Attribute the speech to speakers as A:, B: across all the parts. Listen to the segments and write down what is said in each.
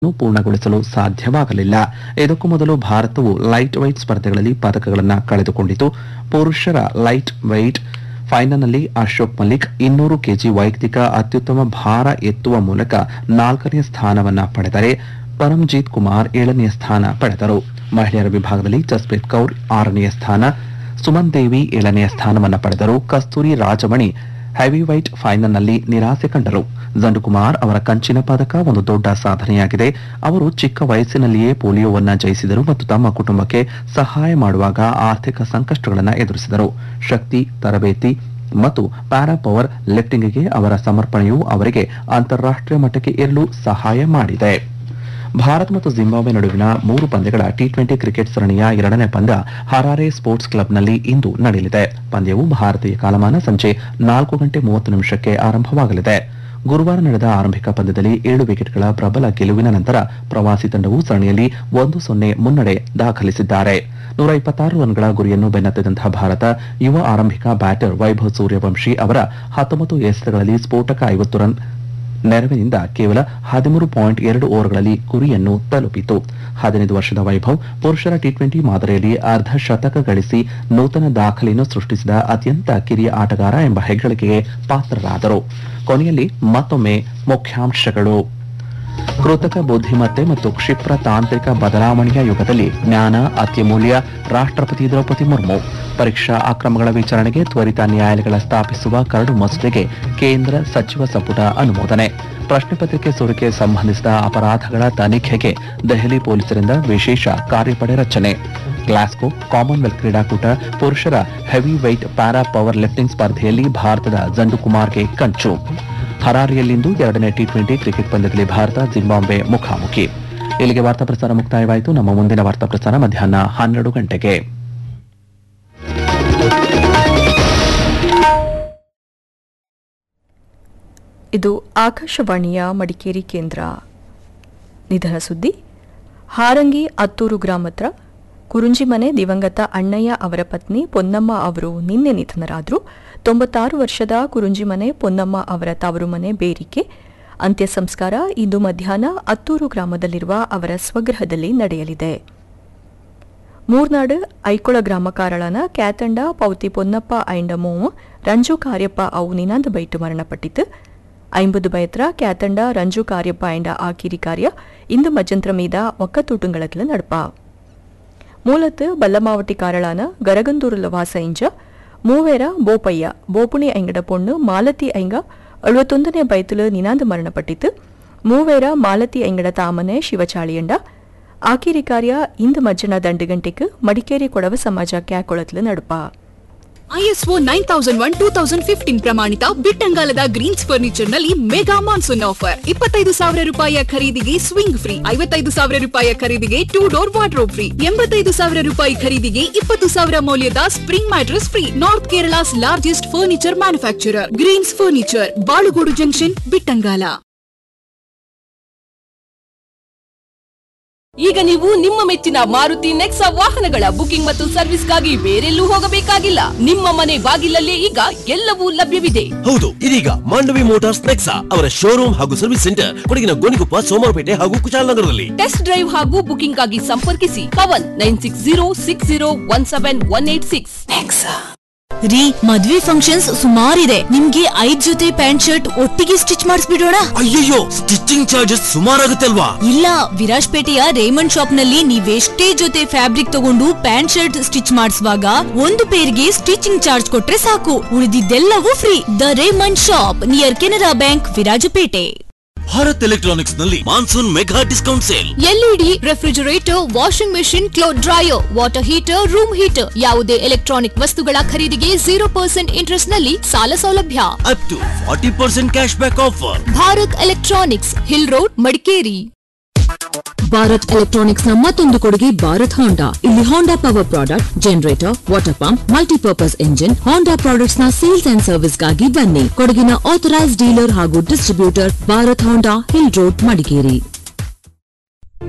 A: ನ್ನು ಪೂರ್ಣಗೊಳಿಸಲು ಸಾಧ್ಯವಾಗಲಿಲ್ಲ ಇದಕ್ಕೂ ಮೊದಲು ಭಾರತವು ಲೈಟ್ ವೈಟ್ ಸ್ಪರ್ಧೆಗಳಲ್ಲಿ ಪದಕಗಳನ್ನು ಕಳೆದುಕೊಂಡಿತು ಪುರುಷರ ಲೈಟ್ ವೈಟ್ ಫೈನಲ್ನಲ್ಲಿ ಅಶೋಕ್ ಮಲಿಕ್ ಇನ್ನೂರು ಕೆಜಿ ವೈಯಕ್ತಿಕ ಅತ್ಯುತ್ತಮ ಭಾರ ಎತ್ತುವ ಮೂಲಕ ನಾಲ್ಕನೇ ಸ್ಥಾನವನ್ನ ಪಡೆದರೆ ಪರಮ್ಜೀತ್ ಕುಮಾರ್ ಏಳನೆಯ ಸ್ಥಾನ ಪಡೆದರು ಮಹಿಳೆಯರ ವಿಭಾಗದಲ್ಲಿ ಜಸ್ಪ್ರೀತ್ ಕೌರ್ ಆರನೆಯ ಸ್ಥಾನ ಸುಮನ್ ದೇವಿ ಏಳನೆಯ ಸ್ಥಾನವನ್ನ ಪಡೆದರು ಕಸ್ತೂರಿ ರಾಜಮಣಿ ಹೆವಿವೈಟ್ ಫೈನಲ್ನಲ್ಲಿ ನಿರಾಸೆ ಕಂಡರು ಜಂಡುಕುಮಾರ್ ಅವರ ಕಂಚಿನ ಪದಕ ಒಂದು ದೊಡ್ಡ ಸಾಧನೆಯಾಗಿದೆ ಅವರು ಚಿಕ್ಕ ವಯಸ್ಸಿನಲ್ಲಿಯೇ ಪೋಲಿಯೋವನ್ನ ಜಯಿಸಿದರು ಮತ್ತು ತಮ್ಮ ಕುಟುಂಬಕ್ಕೆ ಸಹಾಯ ಮಾಡುವಾಗ ಆರ್ಥಿಕ ಸಂಕಷ್ಟಗಳನ್ನು ಎದುರಿಸಿದರು ಶಕ್ತಿ ತರಬೇತಿ ಮತ್ತು ಪ್ಯಾರಾ ಪವರ್ ಲಿಫ್ಟಿಂಗ್ಗೆ ಅವರ ಸಮರ್ಪಣೆಯು ಅವರಿಗೆ ಅಂತಾರಾಷ್ಟ್ರೀಯ ಮಟ್ಟಕ್ಕೆ ಏರಲು ಸಹಾಯ ಮಾಡಿದೆ ಭಾರತ ಮತ್ತು ಜಿಂಬಾಬ್ವೆ ನಡುವಿನ ಮೂರು ಪಂದ್ಯಗಳ ಟಿ ಟ್ವೆಂಟಿ ಕ್ರಿಕೆಟ್ ಸರಣಿಯ ಎರಡನೇ ಪಂದ್ಯ ಹರಾರೆ ಸ್ಪೋರ್ಟ್ಸ್ ಕ್ಲಬ್ನಲ್ಲಿ ಇಂದು ನಡೆಯಲಿದೆ ಪಂದ್ಯವು ಭಾರತೀಯ ಕಾಲಮಾನ ಸಂಜೆ ನಾಲ್ಕು ಗಂಟೆ ಮೂವತ್ತು ನಿಮಿಷಕ್ಕೆ ಆರಂಭವಾಗಲಿದೆ ಗುರುವಾರ ನಡೆದ ಆರಂಭಿಕ ಪಂದ್ಯದಲ್ಲಿ ಏಳು ವಿಕೆಟ್ಗಳ ಪ್ರಬಲ ಗೆಲುವಿನ ನಂತರ ಪ್ರವಾಸಿ ತಂಡವು ಸರಣಿಯಲ್ಲಿ ಒಂದು ಸೊನ್ನೆ ಮುನ್ನಡೆ ದಾಖಲಿಸಿದ್ದಾರೆ ನೂರ ಇಪ್ಪತ್ತಾರು ರನ್ಗಳ ಗುರಿಯನ್ನು ಬೆನ್ನತ್ತಿದಂತಹ ಭಾರತ ಯುವ ಆರಂಭಿಕ ಬ್ಯಾಟರ್ ವೈಭವ್ ಸೂರ್ಯವಂಶಿ ಅವರ ಹತ್ತೊಂಬತ್ತು ಎಸೆತಗಳಲ್ಲಿ ಸ್ಫೋಟಕ ಐವತ್ತು ರನ್ ನೆರವಿನಿಂದ ಕೇವಲ ಹದಿಮೂರು ಪಾಯಿಂಟ್ ಎರಡು ಓವರ್ಗಳಲ್ಲಿ ಗುರಿಯನ್ನು ತಲುಪಿತು ಹದಿನೈದು ವರ್ಷದ ವೈಭವ್ ಪುರುಷರ ಟಿ ಟ್ವೆಂಟಿ ಮಾದರಿಯಲ್ಲಿ ಅರ್ಧ ಶತಕ ಗಳಿಸಿ ನೂತನ ದಾಖಲೆಯನ್ನು ಸೃಷ್ಟಿಸಿದ ಅತ್ಯಂತ ಕಿರಿಯ ಆಟಗಾರ ಎಂಬ ಹೆಗ್ಗಳಿಕೆಗೆ ಪಾತ್ರರಾದರು ಕೊನೆಯಲ್ಲಿ ಮತ್ತೊಮ್ಮೆ ಮುಖ್ಯಾಂಶಗಳು ಕೃತಕ ಬುದ್ಧಿಮತ್ತೆ ಮತ್ತು ಕ್ಷಿಪ್ರ ತಾಂತ್ರಿಕ ಬದಲಾವಣೆಯ ಯುಗದಲ್ಲಿ ಜ್ಞಾನ ಅತ್ಯಮೂಲ್ಯ ರಾಷ್ಟ್ರಪತಿ ದ್ರೌಪದಿ ಮುರ್ಮು ಪರೀಕ್ಷಾ ಅಕ್ರಮಗಳ ವಿಚಾರಣೆಗೆ ತ್ವರಿತ ನ್ಯಾಯಾಲಯಗಳ ಸ್ಥಾಪಿಸುವ ಕರಡು ಮಸೂದೆಗೆ ಕೇಂದ್ರ ಸಚಿವ ಸಂಪುಟ ಅನುಮೋದನೆ ಪ್ರಶ್ನೆ ಪತ್ರಿಕೆ ಸೋರಿಕೆ ಸಂಬಂಧಿಸಿದ ಅಪರಾಧಗಳ ತನಿಖೆಗೆ ದೆಹಲಿ ಪೊಲೀಸರಿಂದ ವಿಶೇಷ ಕಾರ್ಯಪಡೆ ರಚನೆ ಗ್ಲಾಸ್ಗೋ ಕಾಮನ್ವೆಲ್ತ್ ಕ್ರೀಡಾಕೂಟ ಪುರುಷರ heavyweight para powerlifting ಸ್ಪರ್ಧೆಯಲ್ಲಿ ಭಾರತದ ಜಂಡುಕುಮಾರ್ಗೆ ಕಂಚು ಹರಾರಿಯಲ್ಲಿಂದು ಎರಡನೇ ಟಿ ಟ್ವೆಂಟಿ ಕ್ರಿಕೆಟ್ ಪಂದ್ಯದಲ್ಲಿ ಭಾರತ ಜಿಂಬಾಬ್ವೆ ಮುಖಾಮುಖಿ ಇಲ್ಲಿಗೆ ವಾರ್ತಾ ಪ್ರಸಾರ ಮುಕ್ತಾಯವಾಯಿತು ನಮ್ಮ ಮುಂದಿನ ವಾರ್ತಾ ಪ್ರಸಾರ ಮಧ್ಯಾಹ್ನ ಹನ್ನೆರಡು ಗಂಟೆಗೆ
B: ಇದು ಆಕಾಶವಾಣಿಯ ಮಡಿಕೇರಿ ಕೇಂದ್ರ ನಿಧನ ಸುದ್ದಿ ಹಾರಂಗಿ ಅತ್ತೂರು ಗ್ರಾಮತ್ರ ಕುರುಂಜಿಮನೆ ದಿವಂಗತ ಅಣ್ಣಯ್ಯ ಅವರ ಪತ್ನಿ ಪೊನ್ನಮ್ಮ ಅವರು ನಿನ್ನೆ ನಿಧನರಾದರು ತೊಂಬತ್ತಾರು ವರ್ಷದ ಕುರುಂಜಿಮನೆ ಪೊನ್ನಮ್ಮ ಅವರ ತವರು ಮನೆ ಬೇರಿಕೆ ಅಂತ್ಯ ಸಂಸ್ಕಾರ ಇಂದು ಮಧ್ಯಾಹ್ನ ಅತ್ತೂರು ಗ್ರಾಮದಲ್ಲಿರುವ ಅವರ ಸ್ವಗೃಹದಲ್ಲಿ ನಡೆಯಲಿದೆ ಮೂರ್ನಾಡು ಐಕೊಳ ಗ್ರಾಮ ಕಾರಳನ ಕ್ಯಾತಂಡ ಪೌತಿ ಪೊನ್ನಪ್ಪ ಐಂಡ ಮೋವು ರಂಜು ಕಾರ್ಯಪ್ಪ ಅವು ನಿನಾಂದ ಬೈಟು ಮರಣಪಟ್ಟಿತು ಐಂಬದು ಬಯತ್ರ ಕ್ಯಾತಂಡ ರಂಜು ಕಾರ್ಯಪ್ಪ ಐಂಡ ಆಕಿರಿ ಕಾರ್ಯ ಇಂದು ಮಜ್ಜಂತ್ರ ಮೀದ ಒಕ್ಕತೂಟುಂಗಳತ್ಲ ನಡಪ ಮೂಲತ್ ಬಲ್ಲಮಾವಟಿ ಕಾರಳಾನ ಗರಗಂದೂರುಲ ವಾಸ ಇಂಜ ಮೂವೇರ ಬೋಪಯ್ಯ ಬೋಪುಣಿ ಐಂಗಡ ಪೊಣ್ಣು ಮಾಲತಿ ಐಂಗ ಅಳುವತ್ತೊಂದನೇ ಬೈತುಲು ನಿನಾಂದ ಮರಣಪಟ್ಟಿತು ಮೂವೇರ ಮಾಲತಿ ಐಂಗಡ ತಾಮನೆ ಶಿವಚಾಳಿಯಂಡ ಆಕಿರಿ ಕಾರ್ಯ ಇಂದು ಮಜ್ಜನ ದಂಡುಗಂಟೆಗೆ ಮಡಿಕೇರಿ ಕೊಡವ ಸಮಾಜ ಕ್ಯಾಕೊಳತ್ಲು ನಡುಪ
C: ISO nine thousand one two thousand fifteen ಪ್ರಮಾಣಿತ ಬಿಟ್ಟಂಗಾಲದ ಗ್ರೀನ್ಸ್ ಫರ್ನಿಚರ್ ನಲ್ಲಿ ಮೆಗಾ ಮಾನ್ಸೂನ್ ಆಫರ್ ಇಪ್ಪತ್ತೈದು ಸಾವಿರ ರೂಪಾಯಿಯ ಖರೀದಿಗೆ ಸ್ವಿಂಗ್ ಫ್ರೀ ಐವತ್ತೈದು ಸಾವಿರ ರೂಪಾಯಿಯ ಖರೀದಿಗೆ ಟೂ ಡೋರ್ ವಾರ್ಡ್ರೋಬ್ ಫ್ರೀ ಎಂಬತ್ತೈದು ಸಾವಿರ ರೂಪಾಯಿ ಖರೀದಿಗೆ ಇಪ್ಪತ್ತು ಸಾವಿರ ಮೌಲ್ಯದ spring mattress free north Kerala's largest furniture manufacturer Greens furniture Balugodu junction Bittangala
D: ಈಗ ನೀವು ನಿಮ್ಮ ಮೆಚ್ಚಿನ ಮಾರುತಿ ನೆಕ್ಸಾ ವಾಹನಗಳ ಬುಕಿಂಗ್ ಮತ್ತು ಸರ್ವಿಸ್ಗಾಗಿ ಬೇರೆಲ್ಲೂ ಹೋಗಬೇಕಾಗಿಲ್ಲ ನಿಮ್ಮ ಮನೆ ಬಾಗಿಲಲ್ಲೇ ಈಗ ಎಲ್ಲವೂ ಲಭ್ಯವಿದೆ
E: ಹೌದು ಇದೀಗ ಮಾಂಡವಿ ಮೋಟಾರ್ಸ್ ನೆಕ್ಸಾ ಅವರ ಶೋರೂಮ್ ಹಾಗೂ ಸರ್ವಿಸ್ ಸೆಂಟರ್ ಕೊಡಗಿನ ಗೋಣಿಕೊಪ್ಪ ಸೋಮವಾರಪೇಟೆ ಹಾಗೂ ಕುಶಾಲನಗರದಲ್ಲಿ
D: ಟೆಸ್ಟ್ ಡ್ರೈವ್ ಹಾಗೂ ಬುಕಿಂಗ್ ಆಗಿ ಸಂಪರ್ಕಿಸಿ Pavan nine six zero six zero one seven one eight six
F: ರೀ ಮದ್ವೆ ಫಂಕ್ಷನ್ಸ್ ಸುಮಾರಿದೆ ನಿಮ್ಗೆ ಐದ್ ಜೊತೆ ಪ್ಯಾಂಟ್ ಶರ್ಟ್ ಒಟ್ಟಿಗೆ ಸ್ಟಿಚ್ ಮಾಡಿಸ್ಬಿಡೋಣ
E: ಅಯ್ಯಯ್ಯೋ ಸ್ಟಿಚಿಂಗ್ ಚಾರ್ಜಸ್ ಸುಮಾರಾಗುತ್ತೆ ಅಲ್ವಾ
F: ಇಲ್ಲ ವಿರಾಜ್ಪೇಟೆಯ ರೇಮಂಡ್ ಶಾಪ್ ನಲ್ಲಿ ನೀವೆಷ್ಟೇ ಜೊತೆ ಫ್ಯಾಬ್ರಿಕ್ ತಗೊಂಡು ಪ್ಯಾಂಟ್ ಶರ್ಟ್ ಸ್ಟಿಚ್ ಮಾಡಿಸುವಾಗ ಒಂದು ಪೇರ್ಗೆ ಸ್ಟಿಚಿಂಗ್ ಚಾರ್ಜ್ ಕೊಟ್ರೆ ಸಾಕು ಉಳಿದಿದ್ದೆಲ್ಲವೂ free the Raymond shop near Canara bank Virajpet
E: Bharat electronics ನಲ್ಲಿ monsoon mega discount sale
C: LED refrigerator washing machine cloth dryer water heater room heater ಯಾವುದೇ ಎಲೆಕ್ಟ್ರಾನಿಕ್ ವಸ್ತುಗಳ ಖರೀದಿಗೆ ಜೀರೋ ಪರ್ಸೆಂಟ್ ಇಂಟ್ರೆಸ್ಟ್ ನಲ್ಲಿ ಸಾಲ ಸೌಲಭ್ಯ
E: up to forty percent cashback offer
C: Bharat electronics hill road Madikeri
G: Bharat electronics ನ ಮತ್ತೊಂದು ಕೊಡುಗೆ ಭಾರತ್ ಹೋಂಡಾ ಇಲ್ಲಿ Honda power product generator water pump multipurpose engine Honda products ನ ಸೇಲ್ಸ್ ಅಂಡ್ ಸರ್ವಿಸ್ ಗಾಗಿ ಬನ್ನಿ ಕೊಡಗಿನ ಆಥರೈಸ್ ಡೀಲರ್ ಹಾಗೂ distributor Bharat Honda hill road Madikeri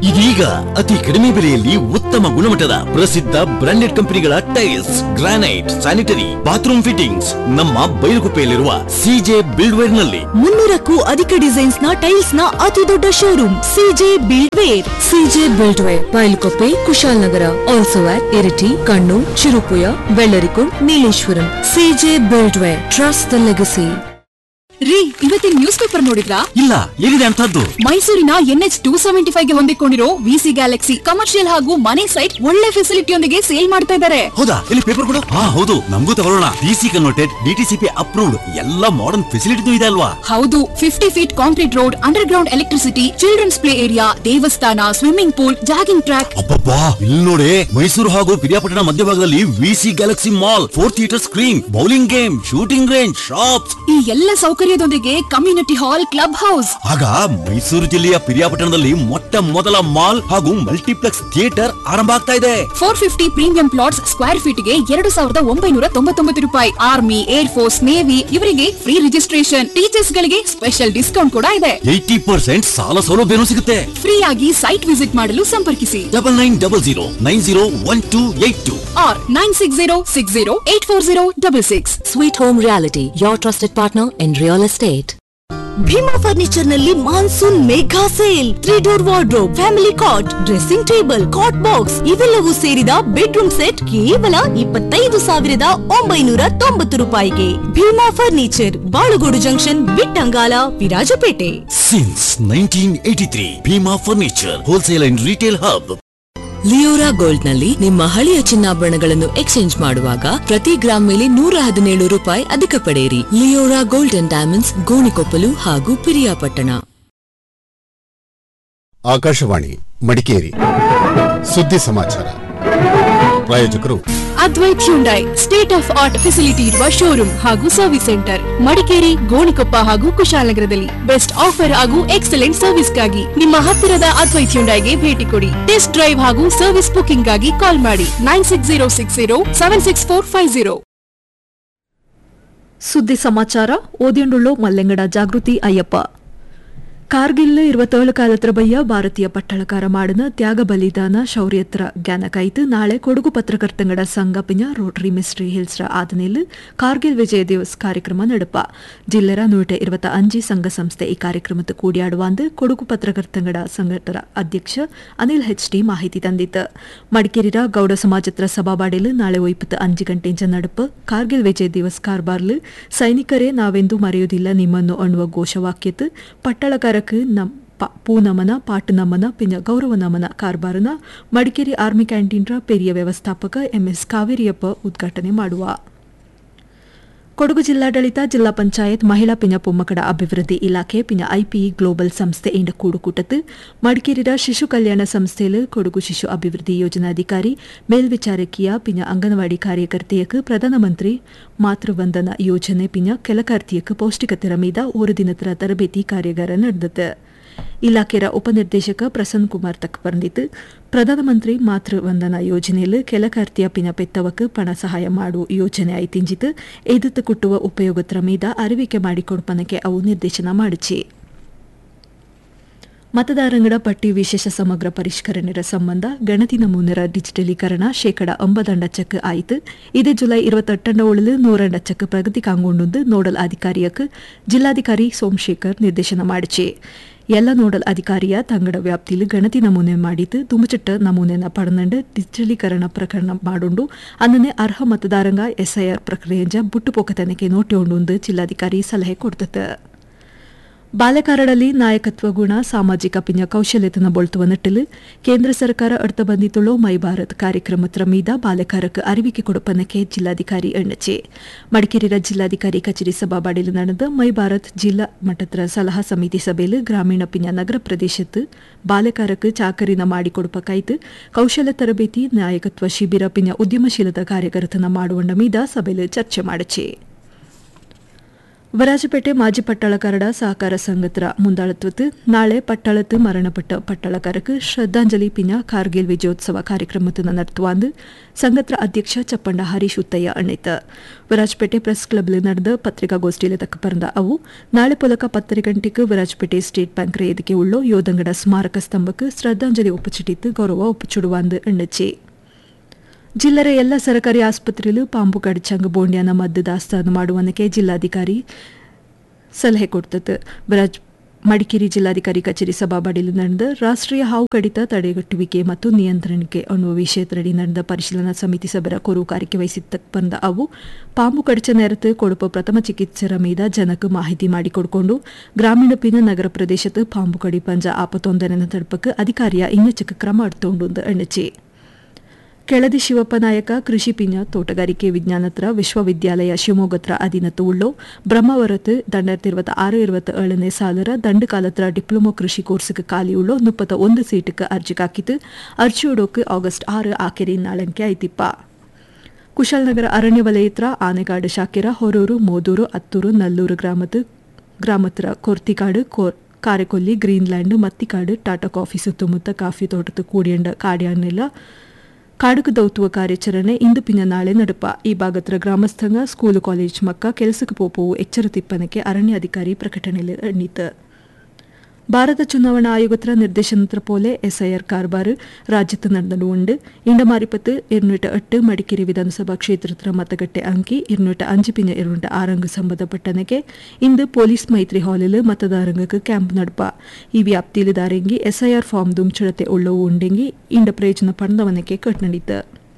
E: ಇದೀಗ ಅತಿ ಕಡಿಮೆ ಬೆಲೆಯಲ್ಲಿ ಉತ್ತಮ ಗುಣಮಟ್ಟದ ಪ್ರಸಿದ್ಧ ಬ್ರಾಂಡೆಡ್ ಕಂಪನಿಗಳ tiles granite sanitary bathroom fittings ನಮ್ಮ ಬೈಲುಗುಪ್ಪೆಯಲ್ಲಿರುವ ಸಿಜೆ ಬಿಲ್ಡ್ವೇರ್ ನಲ್ಲಿ
F: ಮುನ್ನೂರಕ್ಕೂ ಅಧಿಕ ಡಿಸೈನ್ಸ್ ನ ಟೈಲ್ಸ್ ನ ಅತಿ ದೊಡ್ಡ showroom CJ Buildware
G: CJ Buildware Bailkoppe Kushalnagar also at Iritty Kannur Cherupuzha Vellarikundu Nileshwaram CJ Buildware trust the legacy
C: ರೀ ಇವತ್ತಿನ ನ್ಯೂಸ್ ಪೇಪರ್ ನೋಡಿದ್ರಾ
E: ಇಲ್ಲ ಏನಿದೆ ಅಂತದ್ದು
C: ಮೈಸೂರಿನ ಎನ್ಎಚ್ ಟೂ ಸೆವೆಂಟಿ ಫೈವ್ ಗೆ ಹೊಂದಿಕೊಂಡಿರೋ ವಿಸಿ ಗ್ಯಾಲಕ್ಸಿ ಕಮರ್ಷಿಯಲ್ ಹಾಗೂ ಮನೆ ಸೈಟ್ ಒಳ್ಳೆ ಫೆಸಿಲಿಟಿಯೊಂದಿಗೆ ಸೇಲ್ ಮಾಡ್ತಾ ಇದ್ದಾರೆ
E: ಹೌದಾ ಇಲ್ಲಿ ಪೇಪರ್ ಕೊಡು ಹಾ ಹೌದು ನಮಗೂ ತಗೊಳ್ಳೋಣ ಡಿಸಿ ಕನ್ವರ್ಟೆಡ್ ಡಿಟಿಸಿಪಿ ಅಪ್ರೂವ್ಡ್ ಎಲ್ಲ ಮಾಡರ್ನ್ ಫೆಸಿಲಿಟಿ ಇದೆ ಅಲ್ವಾ
C: ಹೌದು fifty feet concrete road underground electricity children's play area ದೇವಸ್ಥಾನ ಸ್ವಿಮ್ಮಿಂಗ್ ಪೂಲ್ ಜಾಗಿಂಗ್ ಟ್ರ್ಯಾಕ್
E: ಅಬ್ಬಬ್ಬಾ ಇಲ್ಲಿ ನೋಡಿ ಮೈಸೂರು ಹಾಗೂ ಪಿರಿಯಾಪಟ್ಟಣ ಮಧ್ಯಭಾಗದಲ್ಲಿ VC galaxy mall four theatre screen bowling game shooting range shops
C: ಈ ಎಲ್ಲ ಸೌಕರ್ಯದೊಂದಿಗೆ ಕಮ್ಯುನಿಟಿ ಹಾಲ್ ಕ್ಲಬ್ ಹೌಸ್
E: ಆಗ ಮೈಸೂರು ಜಿಲ್ಲೆಯ ಪಿರಿಯಾಪಟ್ಟಣದಲ್ಲಿ ಮೊಟ್ಟ ಮೊದಲ ಮಾಲ್ ಹಾಗೂ ಮಲ್ಟಿಪ್ಲೆಕ್ಸ್ ಥಿಯೇಟರ್ ಆರಂಭ ಆಗ್ತಾ ಇದೆ
C: four fifty premium plots square feet ಗೆ ಎರಡು ಸಾವಿರದ ಒಂಬೈನೂರ ತೊಂಬತ್ತೊಂಬತ್ತು ರೂಪಾಯಿ ಆರ್ಮಿ ಏರ್ ಫೋರ್ಸ್ ನೇವಿ ಇವರಿಗೆ ಫ್ರೀ ರಿಜಿಸ್ಟ್ರೇಷನ್ ಟೀಚರ್ಸ್ ಗಳಿಗೆ ಸ್ಪೆಷಲ್ ಡಿಸ್ಕೌಂಟ್ ಕೂಡ ಇದೆ
E: ಏಯ್ಟಿ ಪರ್ಸೆಂಟ್ ಸಾಲ ಸೌಲಭ್ಯನೂ ಸಿಗುತ್ತೆ
C: ಫ್ರೀ ಆಗಿ ಸೈಟ್ ವಿಸಿಟ್ ಮಾಡಲು ಸಂಪರ್ಕಿಸಿ
E: double nine double zero nine zero one two eight two
C: or nine six zero six zero eight four zero double six
G: sweet home realty your trusted partner in real estate
F: Bhima furniture ನಲ್ಲಿ monsoon mega sale three door wardrobe family cot dressing table cot box ಇವೆಲ್ಲವೂ ಸೇರಿದ bedroom set ಕೇವಲ ಇಪ್ಪತ್ತೈದು ಸಾವಿರದ ಒಂಬೈನೂರ ತೊಂಬತ್ತು ರೂಪಾಯಿಗೆ Bhima furniture Balugodu junction Bittangala Virajpet
E: since nineteen eighty three Bhima furniture wholesale and retail hub
G: Leora gold ನಲ್ಲಿ ನಿಮ್ಮ ಹಳೆಯ ಚಿನ್ನಾಭರಣಗಳನ್ನು ಎಕ್ಸ್ಚೇಂಜ್ ಮಾಡುವಾಗ ಪ್ರತಿ ಗ್ರಾಮ್ ಮೇಲೆ ನೂರ ಹದಿನೇಳು ರೂಪಾಯಿ ಅಧಿಕ ಪಡೆಯಿರಿ Leora gold and diamonds Gonikoppal ಹಾಗೂ ಪಿರಿಯಾಪಟ್ಟಣ
H: ಆಕಾಶವಾಣಿ ಮಡಿಕೇರಿ ಸುದ್ದಿ ಸಮಾಚಾರ ಪ್ರಾಯೋಜಕರು
C: Advaith Hyundai state of art facility ಇರುವ ಶೋರೂಮ್ ಹಾಗೂ ಸರ್ವಿಸ್ ಸೆಂಟರ್ ಮಡಿಕೇರಿ ಗೋಣಿಕೊಪ್ಪ ಹಾಗೂ ಕುಶಾಲನಗರದಲ್ಲಿ ಬೆಸ್ಟ್ ಆಫರ್ ಹಾಗೂ ಎಕ್ಸಲೆಂಟ್ ಸರ್ವಿಸ್ಗಾಗಿ ನಿಮ್ಮ ಹತ್ತಿರದ ಅದ್ವೈತ್ ಹ್ಯುಂಡೈಗೆ ಭೇಟಿ ಕೊಡಿ ಟೆಸ್ಟ್ ಡ್ರೈವ್ ಹಾಗೂ ಸರ್ವಿಸ್ ಬುಕಿಂಗ್ ಗಾಗಿ ಕಾಲ್ ಮಾಡಿ nine six zero six zero seven six four five zero
I: ಸುದ್ದಿ ಸಮಾಚಾರ ಓದಿಯಂಡುಳ್ಳೋ ಮಲ್ಲೆಂಗಡ ಜಾಗೃತಿ ಅಯ್ಯಪ್ಪ ಕಾರ್ಗಿಲ್ ഇരുപത്തേഴ് കാലത്രബയ്യ ಭಾರತೀಯ ಪಟ್ಟಳಕಾರ ಮಾಡಿನ ತ್ಯಾಗ ಬಲಿದಾನ ಶೌರ್ಯತ್ರ ಜ್ಞಾನಕಾಯ್ತು ನಾಳೆ ಕೊಡಗು ಪತ್ರಕರ್ತಂಗಡ ಸಂಘ ಪಿಂಜ ರೋಟರಿ ಮಿಸ್ಟ್ರಿ ಹಿಲ್ಸ್ರ ಆದನೇಲ್ ಕಾರ್ಗಿಲ್ ವಿಜಯ ದಿವಸ್ ಕಾರ್ಯಕ್ರಮ ನಡುಪ ಜಿಲ್ಲೆರ ನೂಟ ഇരുപത്തി അഞ്ച് സംഘ ಸಂಸ್ಥೆ ಈ ಕಾರ್ಯಕ್ರಮದ ಕೂಡಿಯಾಡುವಂದು ಕೊಡಗು ಪತ್ರಕರ್ತಂಗಡ ಸಂಘಟರ ಅಧ್ಯಕ್ಷ ಅನಿಲ್ ಹೆಚ್ ಟಿ ಮಾಹಿತಿ ತಂದಿತ್ತು ಮಡಿಕೇರಿರ ಗೌಡ ಸಮಾಜತ್ರ ಸಭಾಬಾಡೆಲ್ ನಾಳೆ ಒಯ್ಪತ್ತು ಅഞ്ചು ಗಂಟೆಂಚ ನಡುಪ ಕಾರ್ಗಿಲ್ ವಿಜಯ ದಿವಸ್ ಕಾರ್ಬಾರ್ಲು ಸೈನಿಕರೇ ನಾವೆಂದೂ ಮರೆಯುವುದಿಲ್ಲ ನಿಮ್ಮನ್ನು ಅನ್ನುವ ಘೋಷವಾಕ್ಯತ್ ಪಟ್ಟಳಕಾರಕ್ಕೆ ನಮ್ ಪ- ಪೂ ನಮನ ಪಾಟು ನಮನ ಪಿಂಜ ಗೌರವ ನಮನ ಕಾರ್ಬಾರನ ಮಡಿಕೇರಿ ಆರ್ಮಿ ಕ್ಯಾಂಟೀನ್ರ ಪೆರಿಯ ವ್ಯವಸ್ಥಾಪಕ ಎಂಎಸ್ ಕಾವೇರಿಯಪ್ಪ ಉದ್ಘಾಟನೆ ಮಾಡುವ ಕೊಡಗು ಜಿಲ್ಲಾಡಳಿತ ಜಿಲ್ಲಾ ಪಂಚಾಯತ್ ಮಹಿಳಾ ಪಿಂಜ ಪೊಮ್ಮಕಡ ಅಭಿವೃದ್ಧಿ ಇಲಾಖೆ ಪಿಂಜ ಐಪಿಇ ಗ್ಲೋಬಲ್ ಸಂಸ್ಥೆ ಇಂಡ ಕೂಡುಕೂಟത്ത് ಮಡಿಕೇರಿರ ಶಿಶು ಕಲ್ಯಾಣ ಸಂಸ್ಥೆയിൽ ಕೊಡಗು ಶಿಶು ಅಭಿವೃದ್ಧಿ ಯೋಜನಾಧಿಕಾರಿ ಮೇಲ್ವಿಚಾರಕಿಯ ಪಿಂಜ ಅಂಗನವಾಡಿ ಕಾರ್ಯಕರ್ತೆಯಕ್ಕೆ ಪ್ರಧಾನಮಂತ್ರಿ ಮಾತೃವಂದನ ಯೋಜನೆ ಪಿಂಜ ಕೆಲಕಾರ್ತಿಯಕ್ಕೆ ಪೌಷ್ಟಿಕತೆರ ಮೀದ ஒரு ದಿನತರ ತರಬೇತಿ ಕಾರ್ಯಾಗಾರ ನಡೆದது ಇಲಾಖೆಯ ಉಪನಿರ್ದೇಶಕ ಪ್ರಸನ್ನ ಕುಮಾರ್ ತಕ್ ಬಂದಿತ್ತು ಪ್ರಧಾನಮಂತ್ರಿ ಮಾತೃ ವಂದನಾ ಯೋಜನೆಯಲ್ಲಿ ಕೆಲಕಾರ್ತಿಯ ಪಿನ ಪೆತ್ತವಕ್ಕೆ ಪಣ ಸಹಾಯ ಮಾಡುವ ಯೋಜನೆ ಐತಿಂಜಿತು ಎದುತ್ತು ಕುಟ್ಟುವ ಉಪಯೋಗತ್ರ ಮೀದ ಅರಿವಿಕೆ ಮಾಡಿಕೊಡ್ಪನಕ್ಕೆ ಅವು ನಿರ್ದೇಶನ ಮಾಡಿಚಿ ಮತದಾರಂಗಡ ಪಟ್ಟಿ ವಿಶೇಷ ಸಮಗ್ರ ಪರಿಷ್ಕರಣೆರ ಸಂಬಂಧ ಗಣತಿ ನಮೂನೆರ ಡಿಜಿಟಲೀಕರಣ ಶೇಕಡ ಒಂಬದಂಡಚಕ್ಕೆ ಆಯಿತು ಇದೇ ಜುಲೈ ഇരുപത്തെട്ടണ്ട ഉള്ളിൽ നൂറണ്ടച്ചക്ക് പ്രഗതി കാങ്ങൊണ്ടുണ്ട് നോഡൽ അധികാരിയക്ക് ജില്ലാധികാരി സോമശേഖർ ನಿರ್ದೇಶನ ಮಾಡಿಚೆ ಎಲ್ಲ ನೋಡಲ್ ಅಧಿಕಾರಿಯ ತಂಗಡ ವ್ಯಾಪ್ತಿಯಲ್ಲಿ ಗಣತಿ ನಮೂನೆ ಮಾಡಿದ್ದು ದುಮಚಿಟ್ಟ ನಮೂನೆನ ಪಡೆದಂಡು ಡಿಜಿಟಲೀಕರಣ ಪ್ರಕರಣ ಮಾಡುಂಡು ಅನ್ನನೆ ಅರ್ಹ ಮತದಾರಂಗ ಎಸ್ಐಆರ್ ಪ್ರಕ್ರಿಯೆಂಜ ಬುಟ್ಟುಪೋಕ ತನಿಖೆ ನೋಟಿಯೊಂಡು ಜಿಲ್ಲಾಧಿಕಾರಿ ಸಲಹೆ ಕೊಡ್ತದೆ ಬಾಲಕಾರರಲ್ಲಿ ನಾಯಕತ್ವ ಗುಣ ಸಾಮಾಜಿಕ ಪಿಂಜ ಕೌಶಲ್ಯತನ ಬೊಳ್ತುವ ನಿಟ್ಟಿಲು ಕೇಂದ್ರ ಸರ್ಕಾರ ಅಡ್ತ ಬಂದಿತ್ತುಳ್ಳೋ ಮೈ ಭಾರತ್ ಕಾರ್ಯಕ್ರಮತ್ರ ಮೀದ ಬಾಲಕಾರಕ್ಕೆ ಅರಿವಿಕೆ ಕೊಡಪನಕ್ಕೆ ಜಿಲ್ಲಾಧಿಕಾರಿ ಎಣ್ಣಚೆ ಮಡಿಕೇರಿಯ ಜಿಲ್ಲಾಧಿಕಾರಿ ಕಚೇರಿ ಸಭಾಬಾಡಿಲು ನಡೆದ ಮೈ ಭಾರತ್ ಜಿಲ್ಲಾ ಮಟ್ಟತ್ರ ಸಲಹಾ ಸಮಿತಿ ಸಭೆಯಲ್ಲಿ ಗ್ರಾಮೀಣ ಪಿಂಜ ನಗರ ಪ್ರದೇಶತ್ತು ಬಾಲಕಾರಕ್ಕೆ ಚಾಕರಿನ ಮಾಡಿಕೊಡಪಕಾಯ್ತು ಕೌಶಲ್ಯ ತರಬೇತಿ ನಾಯಕತ್ವ ಶಿಬಿರ ಪಿಂಜ ಉದ್ಯಮಶೀಲತಾ ಕಾರ್ಯಕರ್ತನ ಮಾಡುವಂಡ ಮೀದ ಸಭೆಯಲ್ಲಿ ಚರ್ಚೆ ಮಾಡಚೆ ವರಾಜಪೇಟೆ ಮಾಜಿ ಪಟ್ಟಾಳಕಾರರ ಸಹಕಾರ ಸಂಘತ್ರ ಮುಂದಾಳತ್ವತ್ತು ನಾಳೆ ಪಟ್ಟಾಳத்து ಮರಣಪಟ್ಟ ಪಟ್ಟಾಳಕಾರಕ್ಕೆ ಶ್ರದ್ಧಾಂಜಲಿ ಪಿನ ಕಾರ್ಗಿಲ್ ವಿಜಯೋತ್ಸವ ಕಾರ್ಯಕ್ರಮವನ್ನು நடத்துவாந்து ಸಂಘತ್ರ ಅಧ್ಯಕ್ಷ ಚಪ್ಪಂಡ ಹರೀಶ್ ಉತ್ತಯ್ಯ ಅಣ್ಣೈತ ವರಾಜಪೇಟೆ ಪ್ರೆಸ್ ಕ್ಲಬ್ ನಡೆದ ಪತ್ರಿಕಾಗೋಷ್ಠಿಯಲ್ಲಿ ತಕ್ಕ ಪರಂದ ಅವು ನಾಳೆ ಪೊಲಕ ಪತ್ತರೆ ಗಂಟೆಗೆ ವರಾಜಪೇಟೆ ಸ್ಟೇಟ್ ಬ್ಯಾಂಕ್ ವೇದಿಕೆ ಉಳ್ಳೋ ಯೋಧಂಗಡ ಸ್ಮಾರಕ ಸ್ತಂಭಕ್ಕೆ ಶ್ರದ್ಧಾಂಜಲಿ ಒಪ್ಪುಚಿಟ್ಟಿತ್ತು ಗೌರವ ಒಪ್ಪುಚುಡುವಾಂದು ಎಣ್ಣಚ್ಚಿ ಜಿಲ್ಲರ ಎಲ್ಲ ಸರ್ಕಾರಿ ಆಸ್ಪತ್ರೆಯಲ್ಲೂ ಪಾಂಬು ಕಡಿಚಂಗ ಬೋಂಡ್ಯಾನ ಮದ್ದು ದಾಸ್ತಾನು ಮಾಡುವನಕ್ಕೆ ಜಿಲ್ಲಾಧಿಕಾರಿ ಸಲಹೆ ಕೊಡ್ತದೆ ಬರಾಜ್ ಮಡಿಕೇರಿ ಜಿಲ್ಲಾಧಿಕಾರಿ ಕಚೇರಿ ಸಭಾಬಡಿಯಲ್ಲಿ ನಡೆದ ರಾಷ್ಟ್ರೀಯ ಹಾವು ಕಡಿತ ತಡೆಗಟ್ಟುವಿಕೆ ಮತ್ತು ನಿಯಂತ್ರಣಕ್ಕೆ ಅನ್ನುವ ವಿಷಯದಡಿ ನಡೆದ ಪರಿಶೀಲನಾ ಸಮಿತಿ ಸಭೆಯ ಕೊರೂಕಾರಿಕೆ ವಹಿಸಿದ್ದ ಬಂದ ಅವು ಪಾಂಬು ಕಡಿಚ ನೆರತು ಕೊಡುಪ ಪ್ರಥಮ ಚಿಕಿತ್ಸೆರ ಮೀದ ಜನಕ್ಕೆ ಮಾಹಿತಿ ಮಾಡಿಕೊಡ್ಕೊಂಡು ಗ್ರಾಮೀಣ ಪಿನ ನಗರ ಪ್ರದೇಶದ ಪಾಂಬು ಕಡಿ ಪಂಜ ಆಪತ್ತೊಂದರನ್ನು ತಡುಪಕ್ಕೆ ಅಧಿಕಾರಿಯ ಇನ್ನಚಕ ಕ್ರಮ ಎಡ್ತೊಂಡು ಎಣ್ಣಚಿ ಕೆಳದಿ ಶಿವಪ್ಪ ನಾಯಕ ಕೃಷಿ ಪಿಂಜ ತೋಟಗಾರಿಕೆ ವಿಜ್ಞಾನತ್ರ ವಿಶ್ವವಿದ್ಯಾಲಯ ಶಿವಮೊಗ್ಗತ್ರ ಅಧೀನತ್ತು ಉಳ್ಳೋ ಬ್ರಹ್ಮವರತ್ ದಂಡಾಯಿರത്തി ഇരുപത്തി ആറ് ഇരുപത്തി ഏഴിനെ സാലറ രണ്ട് കാലത്ര ഡിപ്ലോമോ കൃഷി കോഴ്സുക്ക് കാലിയുള്ളോ മുപ്പത്തി ഒന്ന് സീറ്റുക്ക് അർജിക്കാക്കിത്ത് ಅರ್ಜಿಯೋಡೋಕೆ ಆಗಸ್ಟ್ ಆರು ಆಕೆರೆ ನಾಳಂಕೆ ಐತಿಪ್ಪ ಕುಶಾಲನಗರ ಅರಣ್ಯ ವಲಯತ್ರ ಆನೆಗಾಡು ಶಾಕೆರ ಹೊರೂರು ಮೋದೂರು ಅತ್ತೂರು ನಲ್ಲೂರು ಗ್ರಾಮದ ಗ್ರಾಮತ್ರ ಕೊರ್ತಿಕಾಡು ಕೋರ್ ಕಾರೆಕೊಲ್ಲಿ ಗ್ರೀನ್ಲ್ಯಾಂಡ್ ಮತ್ತಿಕಾಡು ಟಾಟಾ ಕಾಫಿ ಸುತ್ತಮುತ್ತ ಕಾಫಿ ತೋಟದ ಕೂಡಿಯಂಡ ಕಾಡ್ಯಾನೆಲ್ಲ ಕಾಡುಕು ದೌತುವ ಕಾರ್ಯಾಚರಣೆ ಇಂದು ಪಿನ್ನ ನಾಳೆ ನಡುಪ ಈ ಭಾಗತ್ರ ಗ್ರಾಮಸ್ಥಂಗ ಸ್ಕೂಲು ಕಾಲೇಜ್ ಮಕ್ಕ ಕೆಲಸಕ್ಕೆ ಪೋಪವು ಎಚ್ಚರ ತಿಪ್ಪನಕ್ಕೆ ಅರಣ್ಯ ಅಧಿಕಾರಿ ಪ್ರಕಟಣೆಯಲ್ಲಿ ಎಣ್ಣೀತ ಭಾರತ ಚುನಾವಣಾ ಆಯೋಗತ್ರ ನಿರ್ದೇಶನತ್ರ ಪೋಲೆ ಎಸ್ಐಆರ್ ಕಾರ್ಬಾರು ರಾಜ್ಯത്ത് നടന്നു ഉണ്ട് ഇണ്ടമാരിപ്പത്ത് ഇരുന്നൂറ്റ എട്ട് മടിക്കേരി വിധാനസഭാ ക്ഷേത്രത്ര മತಗಟ್ಟೆ ಅಂಕಿ ഇരുന്നൂറ്റ അഞ്ച് പിന്നെ ഇരുന്നൂറ്റ ആറംഗ ಸಂಬಂಧಪಟ್ಟನಕ್ಕೆ ಇಂದು ಪೊಲೀಸ್ ಮೈತ್ರಿ ಹಾಲಿಲ್ ಮತದಾರಂಗಕ್ಕೆ ಕ್ಯಾಂಪ್ ನಡಪ ಈ ವ್ಯಾಪ್ತಿಯಲ್ಲಿ ದಾರೆಂಗಿ ಎಸ್ಐಆರ್ ಫಾರ್ಮ್ ದುಂಚಳತೆ ಉಳ್ಳವು ಉಂಡೆಂಗಿ ಇಂಡ ಪ್ರಯೋಜನ ಪಡೆದವನಕ್ಕೆ ಕಟ್ನಡಿತ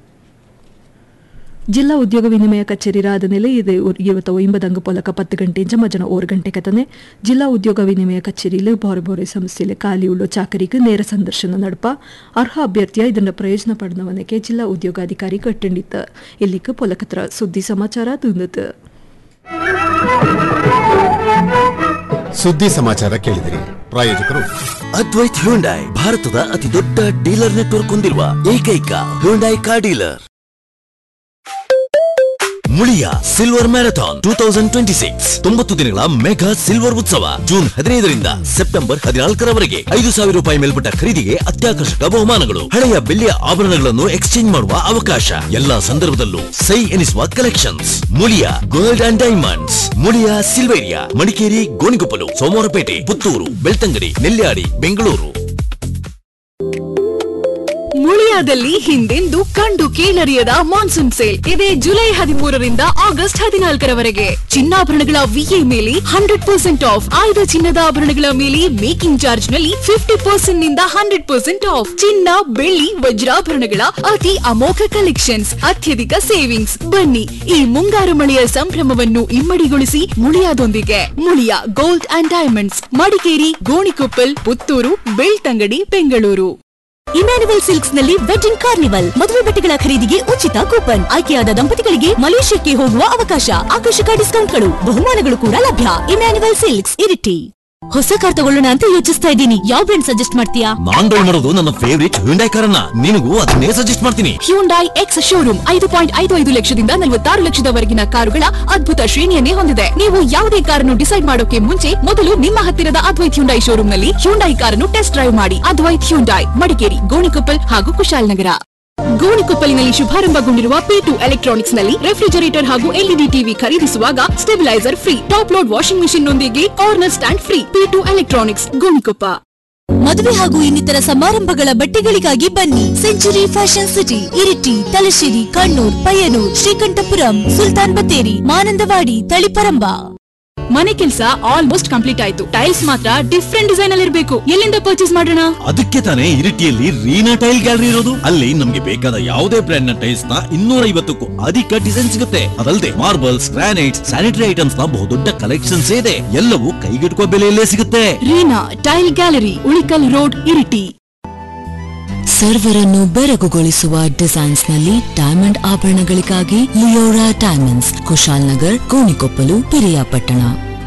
I: ಜಿಲ್ಲಾ ಉದ್ಯೋಗ ವಿನಿಮಯ ಕಚೇರಿ ರಾಧನೆಲೆ ಇದು ಇವತ್ತು ಒಂಬದಂಗ ಪೊಲಕ ಪತ್ತು ಗಂಟೆಂಚ ಮಜನ ಓರು ಗಂಟೆ ಕತನೆ ಜಿಲ್ಲಾ ಉದ್ಯೋಗ ವಿನಿಮಯ ಕಚೇರಿಯಲ್ಲಿ ಬೋರೆ ಬೋರೆ ಸಂಸ್ಥೆಯಲ್ಲಿ ಖಾಲಿ ಉಳ್ಳೋ ಚಾಕರಿಗೆ ನೇರ ಸಂದರ್ಶನ ನಡಪ ಅರ್ಹ ಅಭ್ಯರ್ಥಿಯ ಇದನ್ನ ಪ್ರಯೋಜನ ಪಡೆದವನಕ್ಕೆ ಜಿಲ್ಲಾ ಉದ್ಯೋಗಾಧಿಕಾರಿ ಕಟ್ಟಂಡಿತ್ತ ಇಲ್ಲಿಗೆ ಪೊಲಕತ್ರ ಸುದ್ದಿ ಸಮಾಚಾರ ತುಂದಿತು
H: ಸುದ್ದಿ ಸಮಾಚಾರ ಕೇಳಿದಿರಿ ಪ್ರಾಯೋಜಕರು
E: ಅದ್ವೈತ್ ಹ್ಯುಂಡೈ ಭಾರತದ ಅತಿ ದೊಡ್ಡ ಡೀಲರ್ ನೆಟ್ವರ್ಕ್ ಹೊಂದಿರುವ ಏಕೈಕ Hyundai car dealer Muliya silver marathon two thousand twenty six ತೊಂಬತ್ತು ದಿನಗಳ ಮೆಗಾ ಸಿಲ್ವರ್ ಉತ್ಸವ ಜೂನ್ ಹದಿನೈದರಿಂದ ಸೆಪ್ಟೆಂಬರ್ ಹದಿನಾಲ್ಕರವರೆಗೆ ಐದು ಸಾವಿರ ರೂಪಾಯಿ ಮೇಲ್ಪಟ್ಟ ಖರೀದಿಗೆ ಅತ್ಯಾಕರ್ಷಕ ಬಹುಮಾನಗಳು ಹಳೆಯ ಬೆಳ್ಳಿಯ ಆಭರಣಗಳನ್ನು ಎಕ್ಸ್ಚೇಂಜ್ ಮಾಡುವ ಅವಕಾಶ ಎಲ್ಲಾ ಸಂದರ್ಭದಲ್ಲೂ ಸೈ ಎನಿಸುವ collections Muliya gold and diamonds Muliya Silveria Madikeri Gonikoppal Somwarpet Puttur Belthangady Nelyadi Bengaluru
C: ಮುಳಿಯಾದಲ್ಲಿ ಹಿಂದೆಂದು ಕಂಡು ಕೇಳರಿಯದ ಮಾನ್ಸೂನ್ ಸೇಲ್ ಇದೆ ಜುಲೈ ಹದಿಮೂರರಿಂದ ಆಗಸ್ಟ್ ಹದಿನಾಲ್ಕರವರೆಗೆ ಚಿನ್ನಾಭರಣಗಳ ವಿಎ ಮೇಲೆ ಹಂಡ್ರೆಡ್ ಪರ್ಸೆಂಟ್ ಆಫ್ ಆಯ್ದ ಚಿನ್ನದ ಆಭರಣಗಳ ಮೇಲೆ ಮೇಕಿಂಗ್ ಚಾರ್ಜ್ ನಲ್ಲಿ ಫಿಫ್ಟಿ ಪರ್ಸೆಂಟ್ ನಿಂದ ಹಂಡ್ರೆಡ್ ಪರ್ಸೆಂಟ್ ಆಫ್ ಚಿನ್ನ ಬೆಳ್ಳಿ ವಜ್ರಾಭರಣಗಳ ಅತಿ ಅಮೋಘ ಕಲೆಕ್ಷನ್ಸ್ ಅತ್ಯಧಿಕ ಸೇವಿಂಗ್ಸ್ ಬನ್ನಿ ಈ ಮುಂಗಾರು ಮಳೆಯ ಸಂಭ್ರಮವನ್ನು ಇಮ್ಮಡಿಗೊಳಿಸಿ ಮುಳಿಯಾದೊಂದಿಗೆ Muliya gold and diamonds Madikeri Gonikoppal Puttur Belthangady Bengaluru
F: Emmanuel silks ನಲ್ಲಿ ವೆಡ್ಡಿಂಗ್ ಕಾರ್ನಿವಲ್ ಮದುವೆ ಬಟ್ಟೆಗಳ ಖರೀದಿಗೆ ಉಚಿತ ಕೂಪನ್ ಆಯ್ಕೆಯಾದ ದಂಪತಿಗಳಿಗೆ ಮಲೇಷ್ಯಾಕ್ಕೆ ಹೋಗುವ ಅವಕಾಶ ಆಕರ್ಷಕ ಡಿಸ್ಕೌಂಟ್ಗಳು ಬಹುಮಾನಗಳು ಕೂಡ ಲಭ್ಯ ಇಮ್ಯಾನ್ಯುವಲ್ ಸಿಲ್ಕ್ಸ್ ಇರಿಟಿ ಹೊಸ ಕಾರ್ ತಗೊಳ್ಳೋಣ ಅಂತ ಯೋಚಿಸ್ತಾ ಇದ್ದೀನಿ ಯಾವ ಬ್ರ್ಯಾಂಡ್ ಸಜೆಸ್ಟ್ ಮಾಡ್ತೀಯಾ
E: ನಾನ್ ಡ್ರೈವ್ ಮಾಡೋದು ನನ್ನ ಫೇವರಿಟ್ ಹ್ಯುಂಡೈ ಕಾರನ್ನ ನಿನಗೂ ಅದನ್ನೇ ಸಜೆಸ್ಟ್ ಮಾಡ್ತೀನಿ
C: ಹ್ಯೂಂಡೈ ಎಕ್ಸ್ ಶೋರೂಮ್ ಐದು ಪಾಯಿಂಟ್ ಐದು ಐದು ಲಕ್ಷದಿಂದ ನಲವತ್ತಾರು ಲಕ್ಷದವರೆಗಿನ ಕಾರುಗಳ ಅದ್ಭುತ ಶ್ರೇಣಿಯನ್ನೇ ಹೊಂದಿದೆ ನೀವು ಯಾವುದೇ ಕಾರನ್ನು ಡಿಸೈಡ್ ಮಾಡೋಕೆ ಮುಂಚೆ ಮೊದಲು ನಿಮ್ಮ ಹತ್ತಿರದ ಅದ್ವೈತ್ ಹ್ಯುಂಡೈ ಶೋರೂಮ್ ನಲ್ಲಿ ಹ್ಯುಂಡೈ ಕಾರನ್ನು ಟೆಸ್ಟ್ ಡ್ರೈವ್ ಮಾಡಿ ಅದ್ವೈತ್ ಹ್ಯುಂಡೈ ಮಡಿಕೇರಿ ಗೋಣಿಕೊಪ್ಪಲ್ ಹಾಗೂ ಕುಶಾಲನಗರ ಗೋಣಿಕೊಪ್ಪಲಿನಲ್ಲಿ ಶುಭಾರಂಭಗೊಂಡಿರುವ ಪಿ ಟು ಎಲೆಕ್ಟ್ರಾನಿಕ್ಸ್ ನಲ್ಲಿ ರೆಫ್ರಿಜರೇಟರ್ ಹಾಗೂ ಎಲ್ಇಡಿ ಟಿವಿ ಖರೀದಿಸುವಾಗ stabiliser free top load washing machine ನೊಂದಿಗೆ corner stand free P two electronics Gonikoppa
F: ಮದುವೆ ಹಾಗೂ ಇನ್ನಿತರ ಸಮಾರಂಭಗಳ ಬಟ್ಟೆಗಳಿಗಾಗಿ ಬನ್ನಿ century fashion city Iritty Thalassery Kannur Payyanur Sreekandapuram Sultan Bathery Mananthavady Taliparamba
C: ಮನೆ ಕೆಲಸ ಆಲ್ಮೋಸ್ಟ್ ಕಂಪ್ಲೀಟ್ ಆಯ್ತು ಟೈಲ್ಸ್ ಮಾತ್ರ ಡಿಫ್ರೆಂಟ್ ಡಿಸೈನ್ ಅಲ್ಲಿ ಇರಬೇಕು ಎಲ್ಲಿಂದ ಪರ್ಚೇಸ್ ಮಾಡೋಣ
E: ಅದಕ್ಕೆ ತಾನೇ ಇರಿಟಿಯಲ್ಲಿ ರೀನಾ ಟೈಲ್ ಗ್ಯಾಲರಿ ಇರೋದು ಅಲ್ಲಿ ನಮ್ಗೆ ಬೇಕಾದ ಯಾವುದೇ ಬ್ರ್ಯಾಂಡ್ ನ ಟೈಲ್ಸ್ ನ ಇನ್ನೂರ ಐವತ್ತಕ್ಕೂ ಅಧಿಕ ಡಿಸೈನ್ ಸಿಗುತ್ತೆ ಅದಲ್ಲದೆ ಮಾರ್ಬಲ್ಸ್ ಗ್ರಾನೈಟ್ಸ್ ಸ್ಯಾನಿಟರಿ ಐಟಮ್ಸ್ ನ ಬಹುದೊಡ್ಡ ಕಲೆಕ್ಷನ್ಸ್ ಇದೆ ಎಲ್ಲವೂ ಕೈಗೆಟುಕುವ ಬೆಲೆಯಲ್ಲೇ ಸಿಗುತ್ತೆ
C: Reena tile gallery Ulikkal road Iritty
G: ಸರ್ವರನ್ನು ಬೆರಗುಗೊಳಿಸುವ ಡಿಸೈನ್ಸ್ ನಲ್ಲಿ ಡೈಮಂಡ್ ಆಭರಣಗಳಿಗಾಗಿ Liora diamonds Kushalnagar Gonikoppal Periyapatna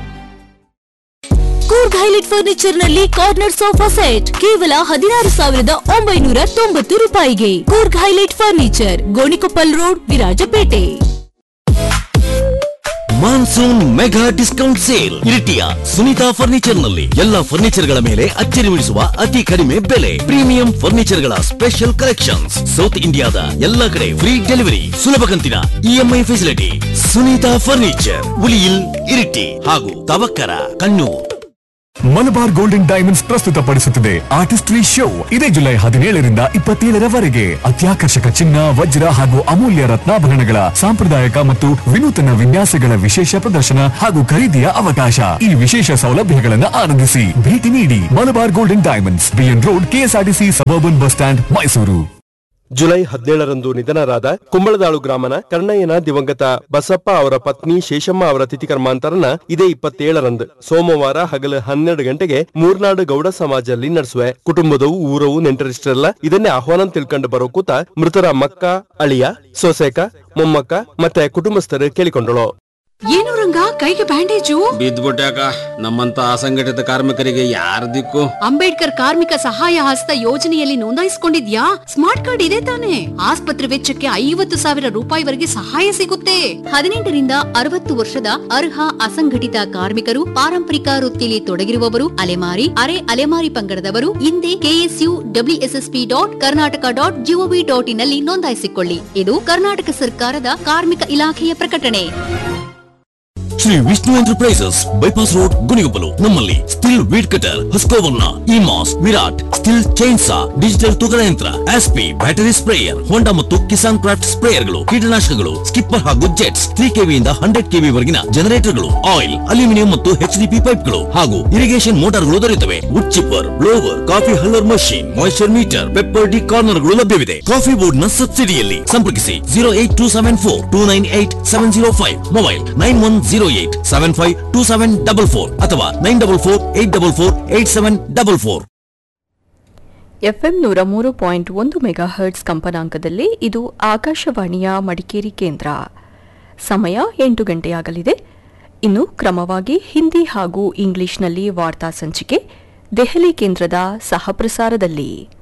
F: Coorg highlight furniture ನಲ್ಲಿ ಕಾರ್ನರ್ ಸೋಫಾ ಸೆಟ್ ಕೇವಲ ಹದಿನಾರು ಸಾವಿರದ ಒಂಬೈನೂರ ತೊಂಬತ್ತು ರೂಪಾಯಿಗೆ Coorg highlight furniture Gonikoppal road Virajpet
E: monsoon mega discount sale ಇರಿಟಿಯ ಸುನೀತಾ ಫರ್ನಿಚರ್ ನಲ್ಲಿ ಎಲ್ಲಾ ಫರ್ನಿಚರ್ ಗಳ ಮೇಲೆ ಅಚ್ಚರಿ ಉಳಿಸುವ ಅತಿ ಕಡಿಮೆ ಬೆಲೆ ಪ್ರೀಮಿಯಂ ಫರ್ನಿಚರ್ ಗಳ ಸ್ಪೆಷಲ್ ಕಲೆಕ್ಷನ್ಸ್ ಸೌತ್ ಇಂಡಿಯಾದ ಎಲ್ಲಾ ಕಡೆ ಫ್ರೀ ಡೆಲಿವರಿ ಸುಲಭ ಕಂತಿನ EMI facility Sunitha furniture Uliyil Iritty ಹಾಗೂ ತವಕ್ಕರ ಕಣ್ಣೂರ್
J: ಮಲಬಾರ್ ಗೋಲ್ಡನ್ ಡೈಮಂಡ್ಸ್ ಪ್ರಸ್ತುತಪಡಿಸುತ್ತದೆ ಆರ್ಟಿಸ್ಟ್ರಿ ಶೋ ಇದೇ ಜುಲೈ ಹದಿನೇಳರಿಂದ ಇಪ್ಪತ್ತೇಳರವರೆಗೆ ಅತ್ಯಾಕರ್ಷಕ ಚಿನ್ನ ವಜ್ರ ಹಾಗೂ ಅಮೂಲ್ಯ ರತ್ನಾಭರಣಗಳ ಸಾಂಪ್ರದಾಯಿಕ ಮತ್ತು ವಿನೂತನ ವಿನ್ಯಾಸಗಳ ವಿಶೇಷ ಪ್ರದರ್ಶನ ಹಾಗೂ ಖರೀದಿಯ ಅವಕಾಶ ಈ ವಿಶೇಷ ಸೌಲಭ್ಯಗಳನ್ನು ಆನಂದಿಸಿ ಭೇಟಿ ನೀಡಿ Malabar golden diamonds BN road KSRTC suburban bus stand Mysuru
K: July ಹದಿನೇಳರಂದು ನಿಧನರಾದ ಕುಂಬಳದಾಳು ಗ್ರಾಮನ ಕರ್ಣಯ್ಯನ ದಿವಂಗತ ಬಸಪ್ಪ ಅವರ ಪತ್ನಿ ಶೇಷಮ್ಮ ಅವರ ತಿಥಿ ಕರ್ಮಾಂತರನ ಇದೇ ಇಪ್ಪತ್ತೇಳರಂದು ಸೋಮವಾರ ಹಗಲು ಹನ್ನೆರಡು ಗಂಟೆಗೆ ಮೂರ್ನಾಡು ಗೌಡ ಸಮಾಜದಲ್ಲಿ ನಡೆಸುವೆ ಕುಟುಂಬದವು ಊರವು ನೆಂಟರಿಷ್ಟರೆಲ್ಲ ಇದನ್ನೇ ಆಹ್ವಾನ ತಿಳ್ಕೊಂಡು ಬರೋ ಕೂತ ಮೃತರ ಮಕ್ಕ ಅಳಿಯ ಸೊಸೆಕ ಮೊಮ್ಮಕ್ಕ ಮತ್ತೆ ಕುಟುಂಬಸ್ಥರು ಕೇಳಿಕೊಂಡಳು
C: ಏನು ರಂಗ ಕೈಗೆ ಬ್ಯಾಂಡೇಜು
L: ಬಿದ್ದ್ಬಿಟ್ಯಾಕ ನಮ್ಮಂತ ಅಸಂಘಟಿತ ಕಾರ್ಮಿಕರಿಗೆ ಯಾರ ದಿಕ್ಕು
C: ಅಂಬೇಡ್ಕರ್ ಕಾರ್ಮಿಕ ಸಹಾಯ ಹಸ್ತ ಯೋಜನೆಯಲ್ಲಿ ನೋಂದಾಯಿಸಿಕೊಂಡಿದ್ಯಾ ಸ್ಮಾರ್ಟ್ ಕಾರ್ಡ್ ಇದೆ ತಾನೆ ಆಸ್ಪತ್ರೆ ವೆಚ್ಚಕ್ಕೆ ಐವತ್ತು ಸಾವಿರ ರೂಪಾಯಿವರೆಗೆ ಸಹಾಯ ಸಿಗುತ್ತೆ ಹದಿನೆಂಟರಿಂದ ಅರವತ್ತು ವರ್ಷದ ಅರ್ಹ ಅಸಂಘಟಿತ ಕಾರ್ಮಿಕರು ಪಾರಂಪರಿಕ ವೃತ್ತಿಯಲ್ಲಿ ತೊಡಗಿರುವವರು ಅಲೆಮಾರಿ ಅರೆ ಅಲೆಮಾರಿ ಪಂಗಡದವರು ಹಿಂದೆ KSU WSSP dot Karnataka dot GOV dot in ನಲ್ಲಿ ನೋಂದಾಯಿಸಿಕೊಳ್ಳಿ ಇದು ಕರ್ನಾಟಕ ಸರ್ಕಾರದ ಕಾರ್ಮಿಕ ಇಲಾಖೆಯ ಪ್ರಕಟಣೆ
E: Shri Vishnu enterprises bypass road Gonikoppal ನಮ್ಮಲ್ಲಿ ಸ್ಟಿಲ್ ವೀಡ್ ಕಟರ್ ಹಸ್ಕೋವರ್ನ ಇಮಾಸ್ ವಿರಾಟ್ ಸ್ಟಿಲ್ ಚೈನ್ಸಾ ಡಿಜಿಟಲ್ ತೂಕದ ಯಂತ್ರ ಆಸ್ಪಿ ಬ್ಯಾಟರಿ ಸ್ಪ್ರೇಯರ್ ಹೋಂಡಾ ಮತ್ತು ಕಿಸಾನ್ ಕ್ರಾಫ್ಟ್ ಸ್ಪ್ರೇಯರ್ಗಳು ಕೀಟನಾಶಕಗಳು ಸ್ಕಿಪ್ಪರ್ ಹಾಗೂ ಜೆಟ್ಸ್ ತ್ರೀ ಕೆವಿಯಿಂದ ಹಂಡ್ರೆಡ್ ಕೆವಿ ವರೆಗಿನ ಜನರೇಟರ್ಗಳು ಆಯಿಲ್ ಅಲ್ಯೂಮಿನಿಯಂ ಮತ್ತು ಎಚ್ಡಿಪಿ ಪೈಪ್ಗಳು ಹಾಗೂ ಇರಿಗೇಷನ್ ಮೋಟಾರ್ಗಳು ದೊರೆಯುತ್ತವೆ wood chipper blower coffee huller machine moisture meter pepper D ಕಾರ್ನರ್ಗಳು ಲಭ್ಯವಿದೆ ಕಾಫಿ ಬೋರ್ಡ್ ನ ಸಬ್ಸಿಡಿಯಲ್ಲಿ ಸಂಪರ್ಕಿಸಿ zero eight two seven four two nine eight seven zero five mobile nine one zero eight seven five two seven double four ಅಥವಾ nine double four eight double four eight seven double four
B: FM ನೂರ ಮೂರು point ಒಂದು mega hertz ಕಂಪನಾಂಕದಲ್ಲಿ ಇದು ಆಕಾಶವಾಣಿಯ ಮಡಿಕೇರಿ ಕೇಂದ್ರ ಸಮಯ ಎಂಟು ಗಂಟೆಯಾಗಲಿದೆ ಇನ್ನು ಕ್ರಮವಾಗಿ ಹಿಂದಿ ಹಾಗೂ ಇಂಗ್ಲಿಷ್ನಲ್ಲಿ ವಾರ್ತಾ ಸಂಚಿಕೆ ದೆಹಲಿ ಕೇಂದ್ರದ ಸಹಪ್ರಸಾರದಲ್ಲಿ